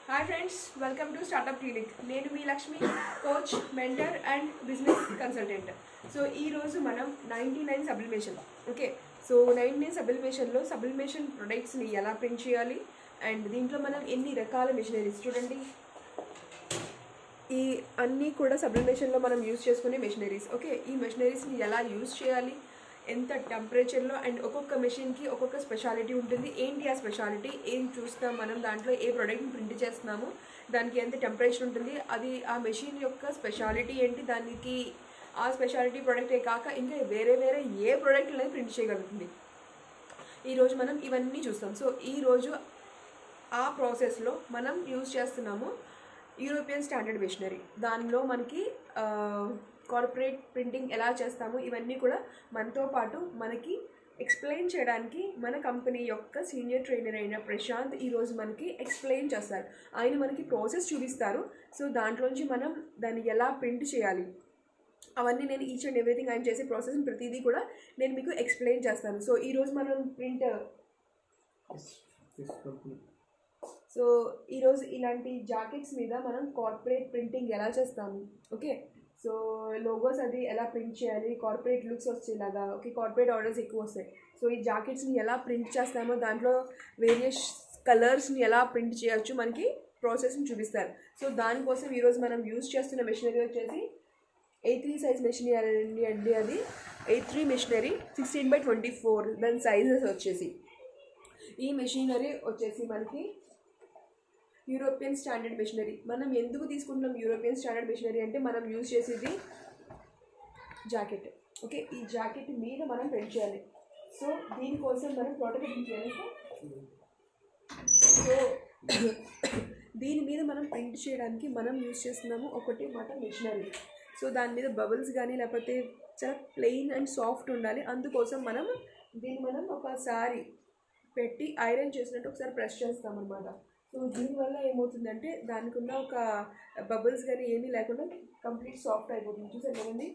hi friends welcome to startup clinic నేను మీ Lakshmi coach mentor and business consultant so ఈ రోజు మనం ninety nine sublimation okay so ninety nine సబ్లిమేషన్లో sublimation ప్రొడక్ట్స్ని ఎలా ప్రింట్ చేయాలి అండ్ దీంట్లో మనం ఎన్ని రకాల మెషినరీస్ చూడండి ఈ అన్నీ కూడా సబ్లిమేషన్లో మనం యూజ్ చేసుకునే మెషినరీస్ ఓకే ఈ మెషినరీస్ని ఎలా యూజ్ చేయాలి ఎంత టెంపరేచర్లో అండ్ ఒక్కొక్క మెషిన్కి ఒక్కొక్క స్పెషాలిటీ ఉంటుంది ఏంటి ఆ స్పెషాలిటీ ఏం చూస్తాం మనం దాంట్లో ఏ ప్రోడక్ట్ని ప్రింట్ చేస్తున్నాము దానికి ఎంత టెంపరేచర్ ఉంటుంది అది ఆ మెషిన్ యొక్క స్పెషాలిటీ ఏంటి దానికి ఆ స్పెషాలిటీ ప్రోడక్టే కాక ఇంకా వేరే వేరే ఏ ప్రోడక్ట్ అనేది ప్రింట్ చేయగలుగుతుంది ఈరోజు మనం ఇవన్నీ చూస్తాం సో ఈరోజు ఆ ప్రాసెస్లో మనం యూజ్ చేస్తున్నాము యూరోపియన్ స్టాండర్డ్ మిషనరీ దానిలో మనకి కార్పొరేట్ ప్రింటింగ్ ఎలా చేస్తాము ఇవన్నీ కూడా మనతో పాటు మనకి ఎక్స్ప్లెయిన్ చేయడానికి మన కంపెనీ యొక్క సీనియర్ ట్రైనర్ అయిన ప్రశాంత్ ఈరోజు మనకి ఎక్స్ప్లెయిన్ చేస్తారు ఆయన మనకి ప్రాసెస్ చూపిస్తారు సో దాంట్లోంచి మనం దాన్ని ఎలా ప్రింట్ చేయాలి అవన్నీ నేను ఈచ్ అండ్ ఎవ్రీథింగ్ ఆయన చేసే ప్రాసెస్ ప్రతిదీ కూడా నేను మీకు ఎక్స్ప్లెయిన్ చేస్తాను సో ఈరోజు మనం ప్రింట్ సో ఈరోజు ఇలాంటి జాకెట్స్ మీద మనం కార్పొరేట్ ప్రింటింగ్ ఎలా చేస్తాము ఓకే సో లోగోస్ అది ఎలా ప్రింట్ చేయాలి కార్పొరేట్ లుక్స్ వచ్చేలాగా ఓకే కార్పొరేట్ ఆర్డర్స్ ఎక్కువ వస్తాయి సో ఈ జాకెట్స్ని ఎలా ప్రింట్ చేస్తామో దాంట్లో వేరియస్ కలర్స్ని ఎలా ప్రింట్ చేయొచ్చు మనకి ప్రాసెస్ని చూపిస్తారు సో దానికోసం ఈరోజు మనం యూజ్ చేస్తున్న మెషినరీ వచ్చేసి ఎయిట్ త్రీ సైజ్ మెషినరీ అండి అది eight three machinery sixteen by twenty four దాని సైజెస్ వచ్చేసి ఈ మెషినరీ వచ్చేసి మనకి యూరోపియన్ స్టాండర్డ్ మెషినరీ మనం ఎందుకు తీసుకుంటున్నాం యూరోపియన్ స్టాండర్డ్ మెషినరీ అంటే మనం యూజ్ చేసేది జాకెట్ ఓకే ఈ జాకెట్ మీద మనం ప్రింట్ చేయాలి సో దీనికోసం మనం ప్రోడక్ట్ ప్రింట్ చేయాలి సో దీని మీద మనం ప్రింట్ చేయడానికి మనం యూజ్ చేస్తున్నాము ఒకటి మాట మెషినరీ సో దాని మీద బబుల్స్ కానీ లేకపోతే చాలా ప్లెయిన్ అండ్ సాఫ్ట్ ఉండాలి అందుకోసం మనం దీన్ని మనం ఒకసారి పెట్టి ఐరన్ చేసినట్టు ఒకసారి ప్రెస్ చేస్తాం అనమాట సో దీనివల్ల ఏమవుతుందంటే దానికి ఉన్న ఒక బబుల్స్ కానీ ఏమీ లేకుండా కంప్లీట్ సాఫ్ట్ అయిపోతుంది చూసారు కదండి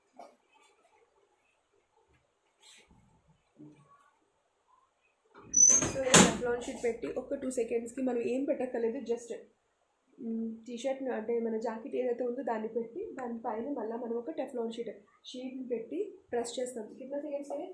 సో ఇలా టెఫ్లాన్ షీట్ పెట్టి ఒక టూ సెకండ్స్కి మనం ఏం పెట్టక్కర్లేదు జస్ట్ టీషర్ట్ అంటే మన జాకెట్ ఏదైతే ఉందో దాన్ని పెట్టి దానిపైన మళ్ళీ మనం ఒక టెఫ్లాన్ షీట్ షీట్ని పెట్టి ప్రెస్ చేస్తాం కిतना సెకండ్స్ అయ్యే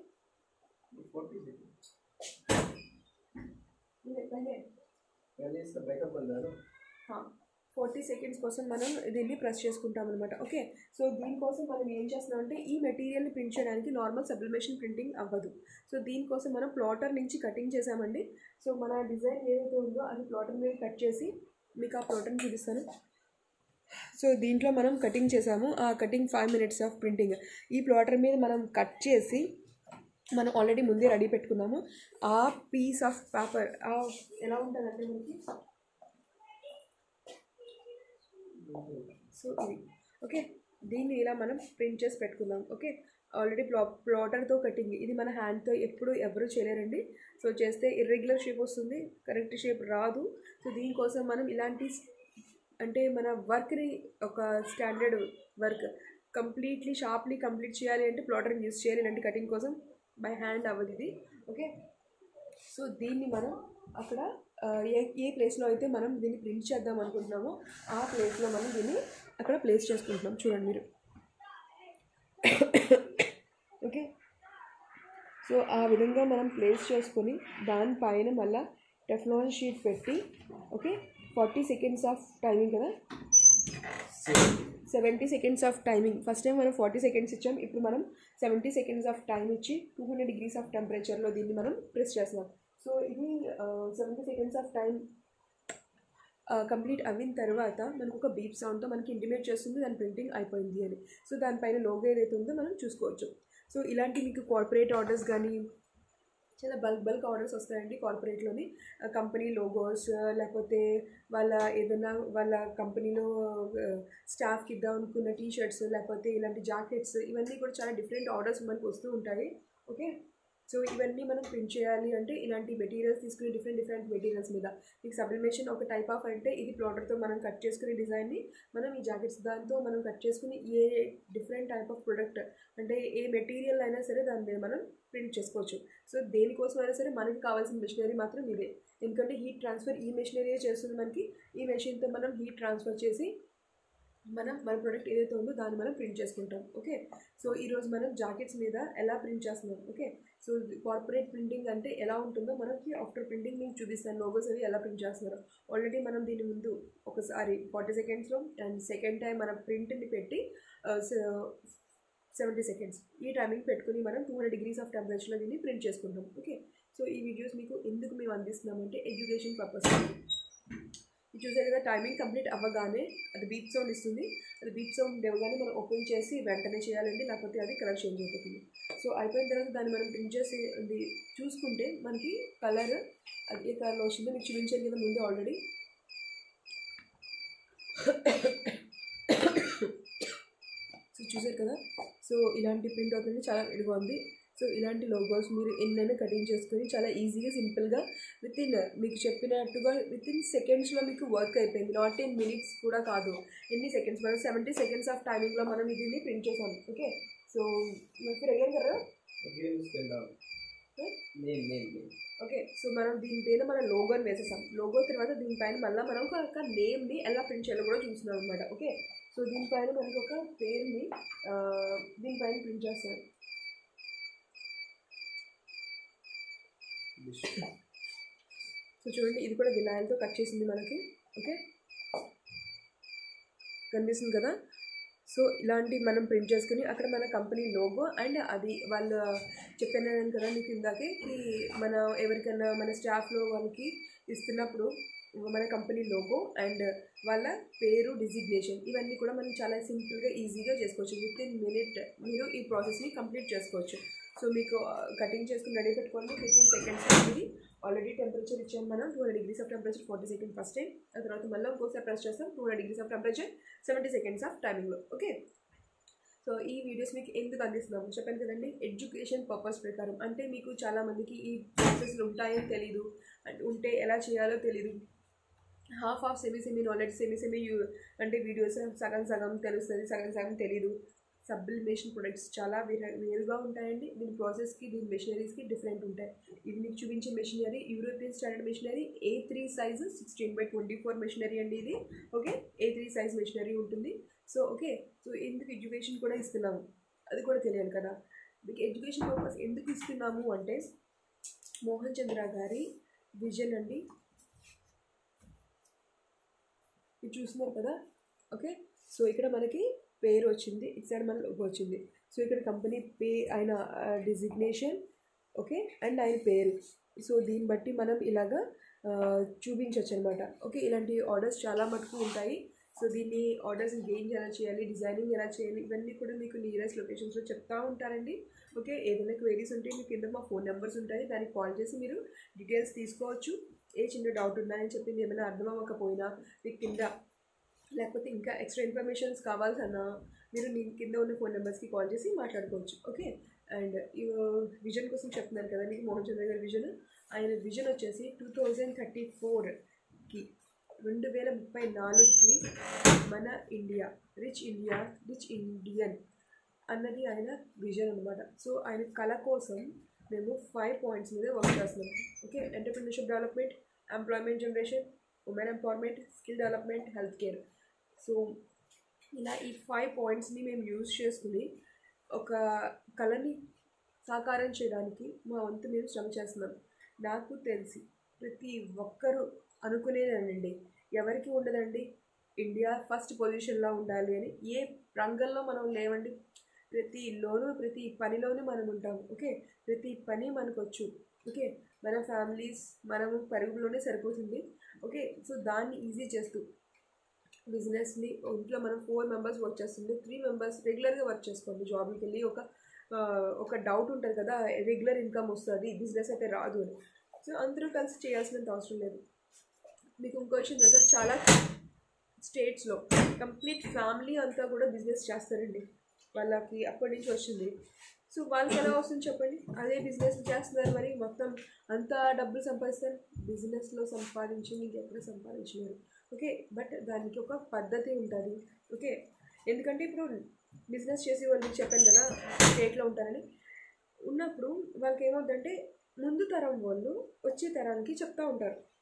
पहले पहले इसका बैकअप बन रहा है ना ఫార్టీ సెకండ్స్ కోసం మనం దీన్ని ప్రెస్ చేసుకుంటాం అనమాట ఓకే సో దీనికోసం మనం ఏం చేస్తున్నాం అంటే ఈ మెటీరియల్ని ప్రింట్ చేయడానికి నార్మల్ సబ్లిమేషన్ ప్రింటింగ్ అవ్వదు సో దీనికోసం మనం ప్లాటర్ నుంచి కటింగ్ చేసామండి సో మన డిజైన్ ఏదైతే ఉందో అది ప్లాటర్ మీద కట్ చేసి మీకు ఆ ప్లాటర్ని చూపిస్తాను సో దీంట్లో మనం కటింగ్ చేసాము ఆ cutting five minutes of printing ఈ ప్లాటర్ మీద మనం కట్ చేసి మనం ఆల్రెడీ ముందే రెడీ పెట్టుకున్నాము ఆ పీస్ ఆఫ్ పేపర్ ఎలా ఉంటుందంటే మనకి సో ఇది ఓకే దీన్ని ఇలా మనం ప్రింట్ చేసి పెట్టుకుందాం ఓకే ఆల్రెడీ ప్లా ప్లాటర్తో కటింగ్ ఇది మన హ్యాండ్తో ఎప్పుడు ఎవరు చేయలేరండి సో చేస్తే ఇర్రెగ్యులర్ షేప్ వస్తుంది కరెక్ట్ షేప్ రాదు సో దీనికోసం మనం ఇలాంటి అంటే మన వర్క్ని ఒక standard work completely sharply complete చేయాలి అంటే ప్లాటర్ని యూస్ చేయాలి ఇలాంటి కటింగ్ కోసం బై హ్యాండ్ అవ్వదు ఇది ఓకే సో దీన్ని మనం అక్కడ ఆ, ఏ ఏ ప్లేస్లో అయితే మనం దీన్ని ప్రింట్ చేద్దాం అనుకుంటున్నామో ఆ ప్లేస్లో మనం దీన్ని అక్కడ ప్లేస్ చేసుకుంటున్నాం చూడండి మీరు ఓకే సో ఆ విధంగా మనం ప్లేస్ చేసుకొని దానిపైన మళ్ళీ టెఫ్లాన్ షీట్ పెట్టి okay forty seconds of timing కదా seventy seconds of timing first time మనం ఫార్టీ సెకండ్స్ ఇచ్చాం ఇప్పుడు మనం సెవెంటీ సెకండ్స్ ఆఫ్ టైం ఇచ్చి టూ హండ్రెడ్ డిగ్రీస్ ఆఫ్ టెంపరేచర్లో దీన్ని మనం ప్రెస్ చేస్తున్నాం సో ఇది seventy seconds of time complete అయిన తర్వాత మనకు ఒక బీప్ సౌండ్తో మనకి ఇంటిమేట్ చేస్తుంది దాని ప్రింటింగ్ అయిపోయింది అని సో దానిపైన లోగో ఏదైతే ఉందో మనం చూసుకోవచ్చు సో ఇలాంటి మీకు కార్పొరేట్ ఆర్డర్స్ కానీ చాలా బల్క్ బల్క్ ఆర్డర్స్ వస్తాయండి కార్పొరేట్లోని కంపెనీ లోగోస్ లేకపోతే వాళ్ళ ఏదైనా వాళ్ళ కంపెనీలో స్టాఫ్కి ఇద్దాం అనుకున్న టీ షర్ట్స్ లేకపోతే ఇలాంటి జాకెట్స్ ఇవన్నీ కూడా చాలా డిఫరెంట్ ఆర్డర్స్ మనకు వస్తూ ఉంటాయి ఓకే సో ఇవన్నీ మనం ప్రింట్ చేయాలి అంటే ఇలాంటి మెటీరియల్స్ తీసుకుని డిఫరెంట్ డిఫరెంట్ మెటీరియల్స్ మీద మీకు సబ్లిమేషన్ ఒక టైప్ ఆఫ్ అంటే ఇది ప్లాటర్తో మనం కట్ చేసుకునే డిజైన్ని మనం ఈ జాకెట్స్ దాంతో మనం కట్ చేసుకుని a different type of product అంటే ఏ మెటీరియల్ అయినా సరే దాని మీద మనం ప్రింట్ చేసుకోవచ్చు సో దేనికోసం అయినా సరే మనకి కావాల్సిన మిషనరీ మాత్రం ఇదే ఎందుకంటే హీట్ ట్రాన్స్ఫర్ ఈ మెషినరీ చేస్తుంది మనకి ఈ మెషిన్తో మనం హీట్ ట్రాన్స్ఫర్ చేసి మనం మన ప్రోడక్ట్ ఏదైతే ఉందో దాన్ని మనం ప్రింట్ చేసుకుంటాం ఓకే సో ఈరోజు మనం జాకెట్స్ మీద ఎలా ప్రింట్ చేస్తున్నాం ఓకే సో కార్పొరేట్ ప్రింటింగ్ అంటే ఎలా ఉంటుందో మనకి ఆఫ్టర్ ప్రింటింగ్ నేను చూపిస్తాను లోగోస్ అవి ఎలా ప్రింట్ చేస్తున్నారు ఆల్రెడీ మనం దీని ముందు ఒకసారి ఫార్టీ సెకండ్స్లో అండ్ సెకండ్ టైం మన ప్రింట్ని పెట్టి సెవెంటీ సెకండ్స్ ఈ టైమింగ్ పెట్టుకుని మనం టూ హండ్రెడ్ డిగ్రీస్ ఆఫ్ టెంపరేచర్లో దీన్ని ప్రింట్ చేసుకుంటాం ఓకే సో ఈ వీడియోస్ మీకు ఎందుకు మేము అందిస్తున్నామంటే ఎడ్యుకేషన్ పర్పస్ ఇది చూసారు కదా టైమింగ్ కంప్లీట్ అవ్వగానే అది బీప్ సౌండ్ ఇస్తుంది అది బీప్ సౌండ్ ఇవ్వగానే మనం ఓపెన్ చేసి వెంటనే చేయాలండి లేకపోతే అది కలర్ చేంజ్ అయిపోతుంది సో అయిపోయిన తర్వాత దాన్ని మనం ప్రింట్ చేసి అది చూసుకుంటే మనకి కలర్ అది ఏ కలర్లో వచ్చిందో మీకు చూపించాను కదా ముందు ఆల్రెడీ సో చూసారు కదా సో ఇలాంటి ప్రింట్ అవుతుంది చాలా ఇదిగా ఉంది సో ఇలాంటి లోగోస్ మీరు ఎన్నైనా కటింగ్ చేసుకొని చాలా ఈజీగా సింపుల్గా విత్ ఇన్ మీకు చెప్పినట్టుగా విత్ ఇన్ సెకండ్స్లో మీకు వర్క్ అయిపోయింది నాట్ ఇన్ మినిట్స్ కూడా కాదు ఎన్ని సెకండ్స్ మనం సెవెంటీ సెకండ్స్ ఆఫ్ టైమింగ్లో మనం ఇది ప్రింట్ చేసాం ఓకే సో మీరు అయ్యారు కదా గేమ్స్ వెళ్దాం నేను నేను నేను ఓకే సో మనం దీనిపైన మన లోగోని వేసేసాం లోగో తర్వాత దీనిపైన మళ్ళీ మనం ఒక ఒక నేమ్ని ఎలా ప్రింట్ చేయాలో కూడా చూస్తున్నాం అనమాట ఓకే సో దీనిపైన మనకి ఒక పేరుని ఆ, దీనిపైన ప్రింట్ చేస్తాం సో చూడండి ఇది కూడా వినాయల్తో కట్ చేసింది మనకి ఓకే కనిపిస్తుంది కదా సో ఇలాంటి మనం ప్రింట్ చేసుకుని అక్కడ మన కంపెనీ లోగో అండ్ అది వాళ్ళు చెప్పాను కదా మీకు ఇందాకే ఈ మన ఎవరికైనా మన స్టాఫ్లో వాళ్ళకి ఇస్తున్నప్పుడు మన కంపెనీ లోగో అండ్ వాళ్ళ పేరు డిజిగ్నేషన్ ఇవన్నీ కూడా మనం చాలా సింపుల్గా ఈజీగా చేసుకోవచ్చు విత్ ఇన్ మినిట్ మీరు ఈ ప్రాసెస్ని కంప్లీట్ చేసుకోవచ్చు సో మీకు కటింగ్ చేసుకుని రెడీ పెట్టుకోండి ఫిఫ్టీన్ సెకండ్స్ ఇది ఆల్రెడీ టెంపరేచర్ ఇచ్చాం మనం two hundred degrees of temperature forty second first time ఆ తర్వాత మళ్ళీ ఇంకోసారి ప్రెస్ చేస్తాం two hundred degrees of temperature seventy seconds of టైమింగ్లో ఓకే సో ఈ వీడియోస్ మీకు ఎందుకు అందిస్తున్నాము చెప్పాను కదండి ఎడ్యుకేషన్ పర్పస్ ప్రకారం అంటే మీకు చాలామందికి ఈ ప్రాసెస్లు ఉంటాయని తెలీదు అండ్ ఉంటే ఎలా చేయాలో తెలీదు half of semi semi knowledge semi semi you అంటే వీడియోస్ సగం సగం తెలుస్తుంది సగం సగం తెలీదు సబ్లిమేషన్ ప్రొడక్ట్స్ చాలా వేరే వేరుగా ఉంటాయండి దీని ప్రాసెస్కి దీని మెషినరీస్కి డిఫరెంట్ ఉంటాయి ఇది మీకు చూపించే machinery European standard machinery A three size sixteen by twenty four machinery అండి ఇది okay A three size machinery ఉంటుంది సో ఓకే సో ఎందుకు ఎడ్యుకేషన్ కూడా ఇస్తున్నాము అది కూడా తెలియాలి కదా మీకు ఎడ్యుకేషన్ పర్పస్ ఎందుకు ఇస్తున్నాము అంటే మోహన్ చంద్ర గారి విజన్ అండి ఇది చూస్తున్నారు కదా ఓకే సో ఇక్కడ మనకి పేరు వచ్చింది ఇటు సైడ్ మన లోగో వచ్చింది సో ఇక్కడ కంపెనీ పే ఆయన డిజిగ్నేషన్ ఓకే అండ్ ఆయన పేరు సో దీన్ని బట్టి మనం ఇలాగా చూపించవచ్చు అనమాట ఓకే ఇలాంటి ఆర్డర్స్ చాలా మటుకు ఉంటాయి సో దీన్ని ఆర్డర్స్ గెయిన్ ఎలా చేయాలి డిజైనింగ్ ఎలా చేయాలి ఇవన్నీ కూడా మీకు నియరెస్ట్ లొకేషన్స్లో చెప్తా ఉంటారండి ఓకే ఏదైనా క్వైరీస్ ఉంటే మీ కింద మా ఫోన్ నెంబర్స్ ఉంటాయి దానికి కాల్ చేసి మీరు డీటెయిల్స్ తీసుకోవచ్చు ఏ చిన్న డౌట్ ఉందని చెప్పింది ఏమైనా అర్థం అవ్వకపోయినా మీకు కింద లేకపోతే ఇంకా ఎక్స్ట్రా ఇన్ఫర్మేషన్స్ కావాల్సన్నా మీరు నీ కింద ఉన్న ఫోన్ నెంబర్స్కి కాల్ చేసి మాట్లాడుకోవచ్చు ఓకే అండ్ విజన్ కోసం చెప్తున్నాను కదా మీకు మోహన్ చంద్ర గారి విజన్ ఆయన విజన్ వచ్చేసి టూ థౌజండ్ థర్టీ ఫోర్కి రెండు వేల ముప్పై నాలుగుకి మన India rich India rich Indian అన్నది ఆయన విజన్ అనమాట సో ఆయన కళ కోసం మేము ఫైవ్ పాయింట్స్ మీద వర్క్ చేస్తున్నాం okay entrepreneurship development employment generation women empowerment skill development health care so ఇలా ఈ ఫైవ్ పాయింట్స్ని మేము యూజ్ చేసుకుని ఒక కళని సాకారం చేయడానికి మా వంతు మేము శ్రమ చేస్తున్నాం నాకు తెలిసి ప్రతి ఒక్కరూ అనుకునేదండి ఎవరికి ఉండదండి ఇండియా ఫస్ట్ పొజిషన్లో ఉండాలి అని ఏ రంగంలో మనం లేవండి ప్రతి ఇల్లోనూ ప్రతి పనిలోనూ మనం ఉంటాం ఓకే ప్రతి పని మనకు వచ్చు ఓకే మన ఫ్యామిలీస్ మనము పరుగులోనే సరిపోతుంది ఓకే సో దాన్ని ఈజీ చేస్తూ బిజినెస్ని ఇంట్లో మనం ఫోర్ మెంబర్స్ వర్క్ చేస్తుంది త్రీ మెంబర్స్ రెగ్యులర్గా వర్క్ చేసుకోండి జాబ్కి వెళ్ళి ఒక ఆ, ఒక డౌట్ ఉంటుంది కదా రెగ్యులర్ ఇన్కమ్ వస్తుంది బిజినెస్ అయితే రాదు అని సో అందరూ కలిసి చేయాల్సినంత అవసరం లేదు మీకు ఇంకో విషయం తెలుసా చాలా స్టేట్స్లో కంప్లీట్ ఫ్యామిలీ అంతా కూడా బిజినెస్ చేస్తారండి వాళ్ళకి అప్పటి నుంచి వచ్చింది సో వాళ్ళకి ఎలా వస్తుంది చెప్పండి అదే బిజినెస్ చేస్తున్నారు మరి మొత్తం అంత డబ్బులు సంపాదిస్తారు బిజినెస్లో సంపాదించి మీకు ఎక్కడ సంపాదించలేరు ఓకే బట్ దానికి ఒక పద్ధతి ఉంటుంది ఓకే ఎందుకంటే ఇప్పుడు బిజినెస్ చేసే వాళ్ళు మీకు చెప్పాను కదా స్టేట్లో ఉంటారని ఉన్నప్పుడు వాళ్ళకి ఏమవుతుందంటే ముందు తరం వాళ్ళు వచ్చే తరానికి చెప్తా ఉంటారు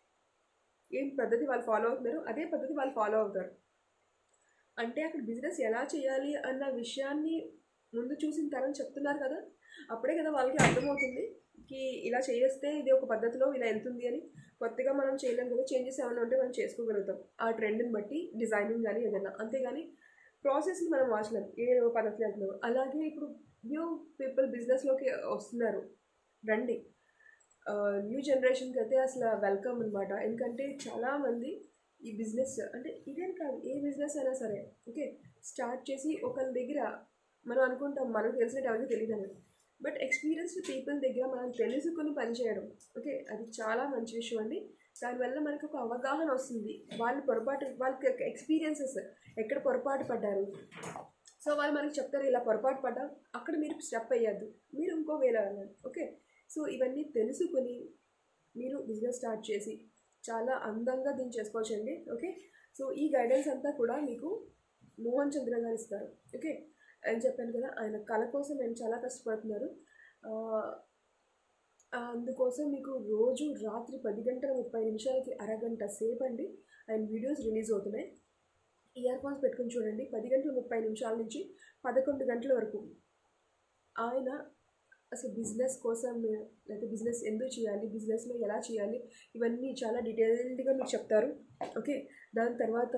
ఏం పద్ధతి వాళ్ళు ఫాలో అవుతున్నారు అదే పద్ధతి వాళ్ళు ఫాలో అవుతారు అంటే అక్కడ బిజినెస్ ఎలా చేయాలి అన్న విషయాన్ని ముందు చూసిన తరం చెప్తున్నారు కదా అప్పుడే కదా వాళ్ళకి అర్థమవుతుంది కి ఇలా చేస్తే ఇది ఒక పద్ధతిలో ఇలా వెళ్తుంది అని కొత్తగా మనం చేయలేం కదా చేంజెస్ ఏమైనా ఉంటే మనం చేసుకోగలుగుతాం ఆ ట్రెండ్ని బట్టి డిజైనింగ్ కానీ ఏదైనా అంతేగాని ప్రాసెస్ని మనం వాచలేం ఏ పద్ధతి వెళ్తున్నాం అలాగే ఇప్పుడు న్యూ పీపుల్ బిజినెస్లోకి వస్తున్నారు రండి న్యూ జనరేషన్కి అయితే అసలు వెల్కమ్ అనమాట ఎందుకంటే చాలామంది ఈ బిజినెస్ అంటే ఇదేం కాదు ఏ బిజినెస్ అయినా సరే ఓకే స్టార్ట్ చేసి ఒకరి దగ్గర మనం అనుకుంటాం మనకు తెలిసినట్టు ఎవరికి తెలియదు అని బట్ ఎక్స్పీరియన్స్డ్ పీపుల్ దగ్గర మనం తెలుసుకుని పనిచేయడం ఓకే అది చాలా మంచి విషయం అండి దానివల్ల మనకు ఒక అవగాహన వస్తుంది వాళ్ళు పొరపాటు వాళ్ళకి ఎక్స్పీరియన్సెస్ ఎక్కడ పొరపాటు పడ్డారు సో వాళ్ళు మనకి చెప్తారు ఇలా పొరపాటు పడ్డా అక్కడ మీరు స్టెప్ అయ్యద్దు మీరు ఇంకో వేలో వెళ్ళాలి ఓకే సో ఇవన్నీ తెలుసుకుని మీరు బిజినెస్ స్టార్ట్ చేసి చాలా అందంగా దీన్ని చేసుకోవచ్చండి ఓకే సో ఈ గైడెన్స్ అంతా కూడా మీకు మోహన్ చంద్ర గారు ఇస్తారు ఓకే అని చెప్పాను కదా ఆయన కళ కోసం ఆయన చాలా కష్టపడుతున్నారు ఆ, అందుకోసం మీకు రోజు రాత్రి పది గంటల ముప్పై నిమిషాలకి అరగంట సేపు అండి ఆయన వీడియోస్ రిలీజ్ అవుతున్నాయి ఇయర్ ఫోన్స్ పెట్టుకుని చూడండి పది గంటల ముప్పై నిమిషాల నుంచి పదకొండు గంటల వరకు ఆయన అసలు బిజినెస్ కోసం లేకపోతే బిజినెస్ ఎందుకు చేయాలి బిజినెస్లో ఎలా చేయాలి ఇవన్నీ చాలా డీటెయిల్డ్గా మీకు చెప్తారు ఓకే దాని తర్వాత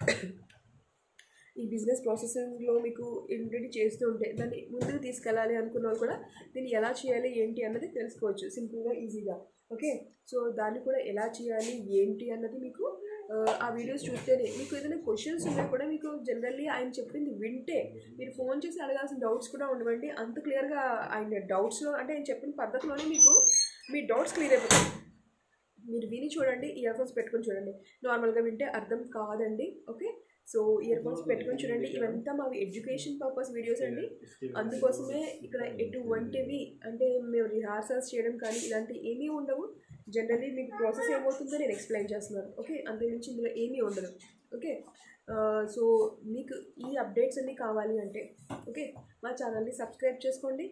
ఈ బిజినెస్ ప్రాసెసింగ్లో మీకు ఇంటి చేస్తూ ఉంటే దాన్ని ముందుకు తీసుకెళ్ళాలి అనుకున్న వాళ్ళు కూడా దీన్ని ఎలా చేయాలి ఏంటి అన్నది తెలుసుకోవచ్చు సింపుల్గా ఈజీగా ఓకే సో దాన్ని కూడా ఎలా చేయాలి ఏంటి అన్నది మీకు ఆ, ఆ వీడియోస్ చూస్తేనే మీకు ఏదైనా క్వశ్చన్స్ ఉన్నా కూడా మీకు జనరల్లీ ఆయన చెప్పింది వింటే మీరు ఫోన్ చేసి అడగాల్సిన డౌట్స్ కూడా ఉండవండి అంత క్లియర్గా ఆయన డౌట్స్లో అంటే ఆయన చెప్పిన పద్ధతిలోనే మీకు మీ డౌట్స్ క్లియర్ అయిపోతాయి మీరు విని చూడండి ఇయర్ ఫోన్స్ పెట్టుకొని చూడండి నార్మల్గా వింటే అర్థం కాదండి ఓకే సో ఇయర్ ఫోన్స్ పెట్టుకొని చూడండి ఇవంతా మావి ఎడ్యుకేషన్ పర్పస్ వీడియోస్ అండి అందుకోసమే ఇక్కడ ఎటువంటివి అంటే మేము రిహార్సల్స్ చేయడం కానీ ఇలాంటి ఏమీ ఉండవు జనరల్లీ మీకు ప్రాసెస్ ఏమవుతుందో నేను ఎక్స్ప్లెయిన్ చేస్తున్నాను ఓకే అంతకుమించి ఇందులో ఏమీ ఉండదు ఓకే సో మీకు ఈ అప్డేట్స్ అన్నీ కావాలి అంటే ఓకే మా ఛానల్ని సబ్స్క్రైబ్ చేసుకోండి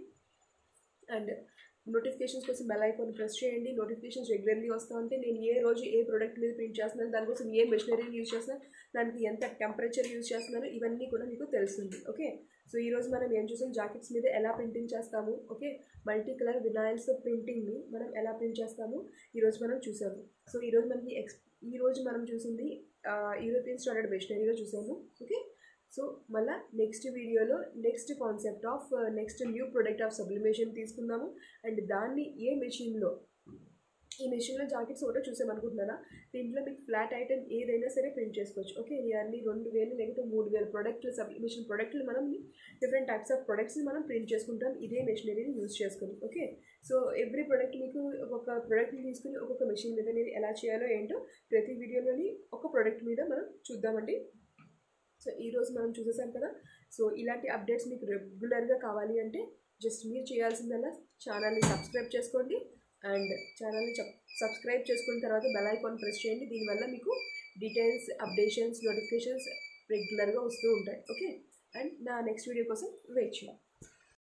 అండ్ నోటిఫికేషన్స్ కోసం బెల్ ఐకాన్ ప్రెస్ చేయండి నోటిఫికేషన్స్ రెగ్యులర్లీ వస్తూ ఉంటే నేను ఏ రోజు ఏ ప్రోడక్ట్ మీద ప్రింట్ చేస్తున్నాను దానికోసం ఏ మెషినరీ యూజ్ చేస్తున్నాను దానికి ఎంత టెంపరేచర్ యూజ్ చేస్తున్నాను ఇవన్నీ కూడా మీకు తెలుస్తుంది ఓకే సో ఈరోజు మనం ఏం చూసాం జాకెట్స్ మీద ఎలా ప్రింటింగ్ చేస్తాము ఓకే మల్టీ కలర్ వినాయిల్స్ ప్రింటింగ్ని మనం ఎలా ప్రింట్ చేస్తాము ఈరోజు మనం చూసాము సో ఈరోజు మనకి ఎక్స్ ఈరోజు మనం చూసింది యూరోపియన్ స్టాండర్డ్ మెషినరీలో చూసాము ఓకే సో మళ్ళీ నెక్స్ట్ వీడియోలో next concept of next new product of sublimation తీసుకుందాము అండ్ దాన్ని ఏ మెషిన్లో ఈ మెషిన్లో జాకెట్స్ ఒకటే చూసామనుకుంటున్నారా దీంట్లో మీకు ఫ్లాట్ ఐటమ్ ఏదైనా సరే ప్రింట్ చేసుకోవచ్చు ఓకే ఇవన్నీ రెండు వేలు లేకపోతే మూడు వేల ప్రొడక్ట్లు సబ్లిమేషన్ ప్రొడక్ట్లు మనం డిఫరెంట్ టైప్స్ ఆఫ్ ప్రొడక్ట్స్ని మనం ప్రింట్ చేసుకుంటాం ఇదే మెషినరీని యూజ్ చేసుకుని ఓకే సో ఎవ్రీ ప్రొడక్ట్ మీకు ఒక్కొక్క ప్రోడక్ట్ని తీసుకుని ఒక్కొక్క మెషిన్ మీద నేను ఎలా చేయాలో ఏంటో ప్రతి వీడియోలోని ఒక ప్రోడక్ట్ మీద మనం చూద్దామండి సో ఈరోజు మనం చూసేసాం కదా సో ఇలాంటి అప్డేట్స్ మీకు రెగ్యులర్గా కావాలి అంటే జస్ట్ మీరు చేయాల్సిందల్లా ఛానల్ని సబ్స్క్రైబ్ చేసుకోండి అండ్ ఛానల్ని సబ్స్క్రైబ్ చేసుకున్న తర్వాత బెల్ ఐకాన్ ప్రెస్ చేయండి దీనివల్ల మీకు డీటెయిల్స్ అప్డేషన్స్ నోటిఫికేషన్స్ రెగ్యులర్గా వస్తూ ఉంటాయి ఓకే అండ్ నా నెక్స్ట్ వీడియో కోసం వెయిట్ చేయండి